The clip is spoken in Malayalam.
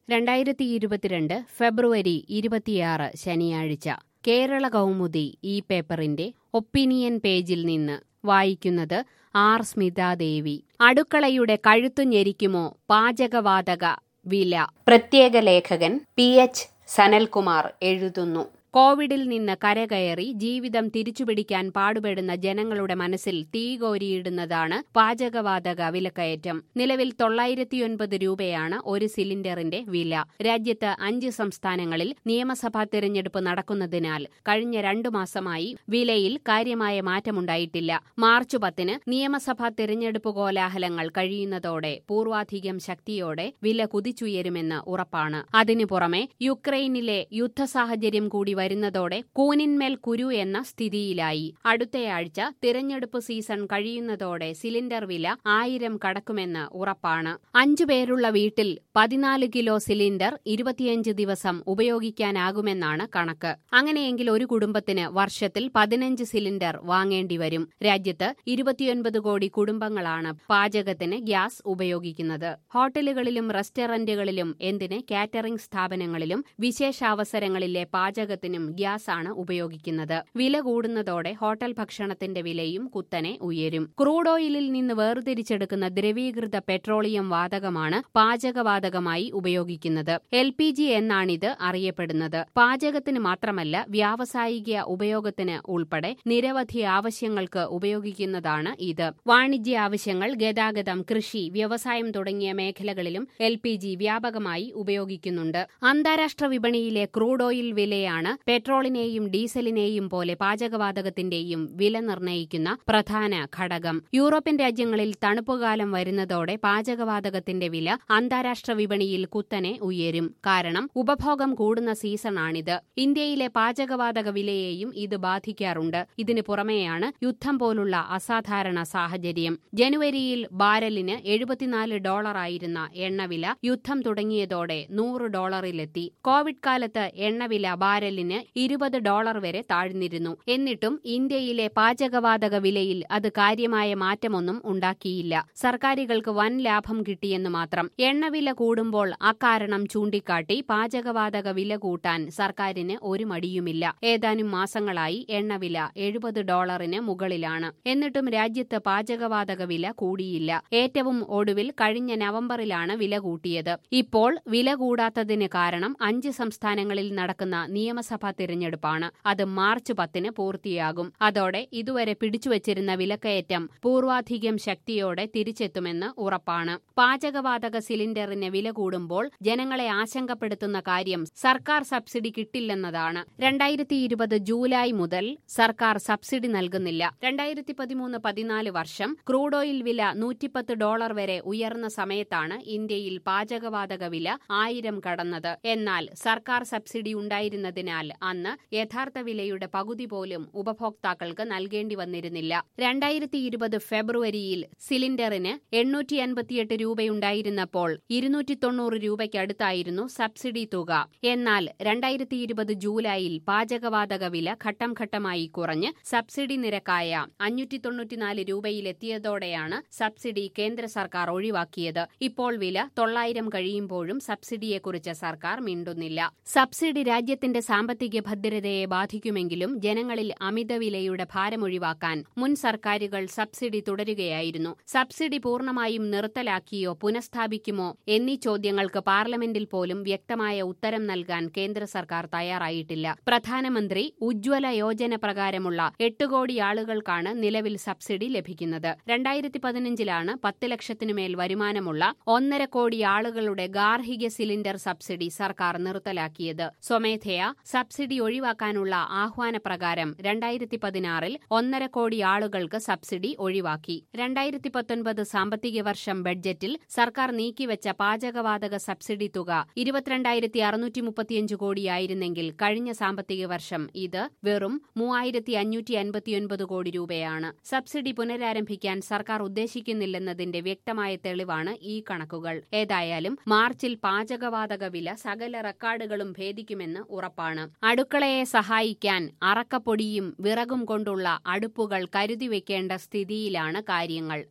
രണ്ടായിരത്തി ഇരുപത്തിരണ്ട് ഫെബ്രുവരി ഇരുപത്തിയാറ് ശനിയാഴ്ച കേരള കൗമുദി ഈ പേപ്പറിന്റെ ഒപ്പീനിയൻ പേജിൽ നിന്ന് വായിക്കുന്നത് ആർ സ്മിതാദേവി അടുക്കളയുടെ കഴുത്തു ഞെരിക്കുമോ പാചകവാതക വില പ്രത്യേക ലേഖകൻ പി എച്ച് സനൽകുമാർ എഴുതുന്നു കോവിഡിൽ നിന്ന് കരകയറി ജീവിതം തിരിച്ചുപിടിക്കാൻ പാടുപെടുന്ന ജനങ്ങളുടെ മനസ്സിൽ തീ കോരിയിടുന്നതാണ് പാചകവാതക വിലക്കയറ്റം നിലവിൽ തൊള്ളായിരത്തിയൊൻപത് രൂപയാണ് ഒരു സിലിണ്ടറിന്റെ വില രാജ്യത്ത് അഞ്ച് സംസ്ഥാനങ്ങളിൽ നിയമസഭാ തിരഞ്ഞെടുപ്പ് നടക്കുന്നതിനാൽ കഴിഞ്ഞ രണ്ടു മാസമായി വിലയിൽ കാര്യമായ മാറ്റമുണ്ടായിട്ടില്ല മാർച്ച് പത്തിന് നിയമസഭാ തിരഞ്ഞെടുപ്പ് കോലാഹലങ്ങൾ കഴിയുന്നതോടെ പൂർവാധികം ശക്തിയോടെ വില കുതിച്ചുയരുമെന്ന് ഉറപ്പാണ് അതിനു പുറമെ യുക്രൈനിലെ യുദ്ധസാഹചര്യം കൂടി വരുന്നതോടെ കൂനിന്മേൽ കുരു എന്ന സ്ഥിതിയിലായി അടുത്തയാഴ്ച തിരഞ്ഞെടുപ്പ് സീസൺ കഴിയുന്നതോടെ സിലിണ്ടർ വില ആയിരം കടക്കുമെന്ന് ഉറപ്പാണ് അഞ്ചു പേരുള്ള വീട്ടിൽ പതിനാല് കിലോ സിലിണ്ടർ ഇരുപത്തിയഞ്ച് ദിവസം ഉപയോഗിക്കാനാകുമെന്നാണ് കണക്ക് അങ്ങനെയെങ്കിൽ ഒരു കുടുംബത്തിന് വർഷത്തിൽ പതിനഞ്ച് സിലിണ്ടർ വാങ്ങേണ്ടി വരും രാജ്യത്ത് ഇരുപത്തിയൊൻപത് കോടി കുടുംബങ്ങളാണ് പാചകത്തിന് ഗ്യാസ് ഉപയോഗിക്കുന്നത് ഹോട്ടലുകളിലും റെസ്റ്റോറന്റുകളിലും എന്തിന് കാറ്ററിംഗ് സ്ഥാപനങ്ങളിലും വിശേഷാവസരങ്ങളിലെ പാചകത്തിന് ഭക്ഷണത്തിനും ഗ്യാസാണ് ഉപയോഗിക്കുന്നത് വില കൂടുന്നതോടെ ഹോട്ടൽ ഭക്ഷണത്തിന്റെ വിലയും കുത്തനെ ഉയരും ക്രൂഡ് ഓയിലിൽ നിന്ന് വേർതിരിച്ചെടുക്കുന്ന ദ്രവീകൃത പെട്രോളിയം വാതകമാണ് പാചകവാതകമായി ഉപയോഗിക്കുന്നത് എൽ പി ജി എന്നാണിത് അറിയപ്പെടുന്നത് പാചകത്തിന് മാത്രമല്ല വ്യാവസായിക ഉപയോഗത്തിന് ഉൾപ്പെടെ നിരവധി ആവശ്യങ്ങൾക്ക് ഉപയോഗിക്കുന്നതാണ് ഇത് വാണിജ്യ ആവശ്യങ്ങൾ ഗതാഗതം കൃഷി വ്യവസായം തുടങ്ങിയ മേഖലകളിലും എൽ പി ജി വ്യാപകമായി ഉപയോഗിക്കുന്നുണ്ട് അന്താരാഷ്ട്ര വിപണിയിലെ ക്രൂഡ് ഓയിൽ വിലയാണ് പെട്രോളിനെയും ഡീസലിനെയും പോലെ പാചകവാതകത്തിന്റെയും വില നിർണ്ണയിക്കുന്ന പ്രധാന ഘടകം യൂറോപ്യൻ രാജ്യങ്ങളിൽ തണുപ്പുകാലം വരുന്നതോടെ പാചകവാതകത്തിന്റെ വില അന്താരാഷ്ട്ര വിപണിയിൽ കുത്തനെ ഉയരും കാരണം ഉപഭോഗം കൂടുന്ന സീസണാണിത് ഇന്ത്യയിലെ പാചകവാതക വിലയെയും ഇത് ബാധിക്കാറുണ്ട് ഇതിനു പുറമെയാണ് യുദ്ധം പോലുള്ള അസാധാരണ സാഹചര്യം ജനുവരിയിൽ ബാരലിന് എഴുപത്തിനാല് ഡോളറായിരുന്ന എണ്ണവില യുദ്ധം തുടങ്ങിയതോടെ നൂറ് ഡോളറിലെത്തി കോവിഡ് കാലത്ത് എണ്ണവില ബാരലിന് ഇരുപത് ഡോളർ വരെ താഴ്ന്നിരുന്നു എന്നിട്ടും ഇന്ത്യയിലെ പാചകവാതക വിലയിൽ അത് കാര്യമായ മാറ്റമൊന്നും ഉണ്ടാക്കിയില്ല സർക്കാരുകൾക്ക് വൻ ലാഭം കിട്ടിയെന്ന് മാത്രം എണ്ണവില കൂടുമ്പോൾ അക്കാരണം ചൂണ്ടിക്കാട്ടി പാചകവാതക വില കൂട്ടാൻ സർക്കാരിന് ഒരു മടിയുമില്ല ഏതാനും മാസങ്ങളായി എണ്ണവില എഴുപത് ഡോളറിന് മുകളിലാണ് എന്നിട്ടും രാജ്യത്ത് പാചകവാതക വില കൂടിയില്ല ഏറ്റവും ഒടുവിൽ കഴിഞ്ഞ നവംബറിലാണ് വില കൂട്ടിയത് ഇപ്പോൾ വില കൂടാത്തതിന് കാരണം അഞ്ച് സംസ്ഥാനങ്ങളിൽ നടക്കുന്ന നിയമസഭാ തിരഞ്ഞെടുപ്പാണ് അത് മാർച്ച് പത്തിന് പൂർത്തിയാകും അതോടെ ഇതുവരെ പിടിച്ചുവച്ചിരുന്ന വിലക്കയറ്റം പൂർവാധികം ശക്തിയോടെ തിരിച്ചെത്തുമെന്ന് ഉറപ്പാണ് പാചകവാതക സിലിണ്ടറിന് വില കൂടുമ്പോൾ ജനങ്ങളെ ആശങ്കപ്പെടുത്തുന്ന കാര്യം സർക്കാർ സബ്സിഡി കിട്ടില്ലെന്നതാണ് രണ്ടായിരത്തി ഇരുപത് ജൂലൈ മുതൽ സർക്കാർ സബ്സിഡി നൽകുന്നില്ല രണ്ടായിരത്തി പതിമൂന്ന് പതിനാല് വർഷം ക്രൂഡ് ഓയിൽ വില നൂറ്റിപ്പത്ത് ഡോളർ വരെ ഉയർന്ന സമയത്താണ് ഇന്ത്യയിൽ പാചകവാതക വില ആയിരം കടന്നത് എന്നാൽ സർക്കാർ സബ്സിഡി ഉണ്ടായിരുന്നതിനാൽ അന്ന് യഥാർത്ഥ വിലയുടെ പകുതി പോലും ഉപഭോക്താക്കൾക്ക് നൽകേണ്ടി വന്നിരുന്നില്ല രണ്ടായിരത്തി ഇരുപത് ഫെബ്രുവരിയിൽ സിലിണ്ടറിന് എണ്ണൂറ്റി അൻപത്തിയെട്ട് രൂപയുണ്ടായിരുന്നപ്പോൾ ഇരുന്നൂറ്റി തൊണ്ണൂറ് രൂപയ്ക്കടുത്തായിരുന്നു സബ്സിഡി തുക എന്നാൽ രണ്ടായിരത്തി ഇരുപത് ജൂലൈയിൽ പാചകവാതക വില ഘട്ടം ഘട്ടമായി കുറഞ്ഞ് സബ്സിഡി നിരക്കായ അഞ്ഞൂറ്റി തൊണ്ണൂറ്റിനാല് രൂപയിലെത്തിയതോടെയാണ് സബ്സിഡി കേന്ദ്ര സർക്കാർ ഒഴിവാക്കിയത് ഇപ്പോൾ വില തൊള്ളായിരം കഴിയുമ്പോഴും സബ്സിഡിയെക്കുറിച്ച് സർക്കാർ മിണ്ടുന്നില്ല സബ്സിഡി രാജ്യത്തിന്റെ സാമ്പത്തിക ഭദ്രതയെ ബാധിക്കുമെങ്കിലും ജനങ്ങളിൽ അമിതവിലയുടെ ഭാരമൊഴിവാക്കാൻ മുൻ സർക്കാരുകൾ സബ്സിഡി തുടരുകയായിരുന്നു സബ്സിഡി പൂർണ്ണമായും നിർത്തലാക്കിയോ പുനഃസ്ഥാപിക്കുമോ എന്നീ ചോദ്യങ്ങൾക്ക് പാർലമെന്റിൽ പോലും വ്യക്തമായ ഉത്തരം നൽകാൻ കേന്ദ്ര സർക്കാർ തയ്യാറായിട്ടില്ല പ്രധാനമന്ത്രി ഉജ്ജ്വല യോജന പ്രകാരമുള്ള എട്ട് കോടി ആളുകൾക്കാണ് നിലവിൽ സബ്സിഡി ലഭിക്കുന്നത് രണ്ടായിരത്തി പതിനഞ്ചിലാണ് പത്ത് ലക്ഷത്തിനുമേൽ വരുമാനമുള്ള ഒന്നര കോടി ആളുകളുടെ ഗാർഹിക സിലിണ്ടർ സബ്സിഡി സർക്കാർ നിർത്തലാക്കിയത് സ്വമേധയാ സബ്സിഡി ഒഴിവാക്കാനുള്ള ആഹ്വാനപ്രകാരം രണ്ടായിരത്തി പതിനാറിൽ ഒന്നര കോടി ആളുകൾക്ക് സബ്സിഡി ഒഴിവാക്കി രണ്ടായിരത്തി പത്തൊൻപത് സാമ്പത്തിക വർഷം ബഡ്ജറ്റിൽ സർക്കാർ നീക്കിവെച്ച പാചകവാതക സബ്സിഡി തുക ഇരുപത്തിരണ്ടായിരത്തി അറുന്നൂറ്റി മുപ്പത്തിയഞ്ച് കോടിയായിരുന്നെങ്കിൽ കഴിഞ്ഞ സാമ്പത്തിക വർഷം ഇത് വെറും മൂവായിരത്തി അഞ്ഞൂറ്റി അൻപത്തിയൊൻപത് കോടി രൂപയാണ് സബ്സിഡി പുനരാരംഭിക്കാൻ സർക്കാർ ഉദ്ദേശിക്കുന്നില്ലെന്നതിന്റെ വ്യക്തമായ തെളിവാണ് ഈ കണക്കുകൾ ഏതായാലും മാർച്ചിൽ പാചകവാതക വില സകല റെക്കോർഡുകളും ഭേദിക്കുമെന്ന് ഉറപ്പാണ് അടുക്കളയെ സഹായിക്കാൻ അറക്കപ്പൊടിയും വിറകും കൊണ്ടുള്ള അടുപ്പുകൾ കരുതി വെക്കേണ്ട സ്ഥിതിയിലാണ് കാര്യങ്ങൾ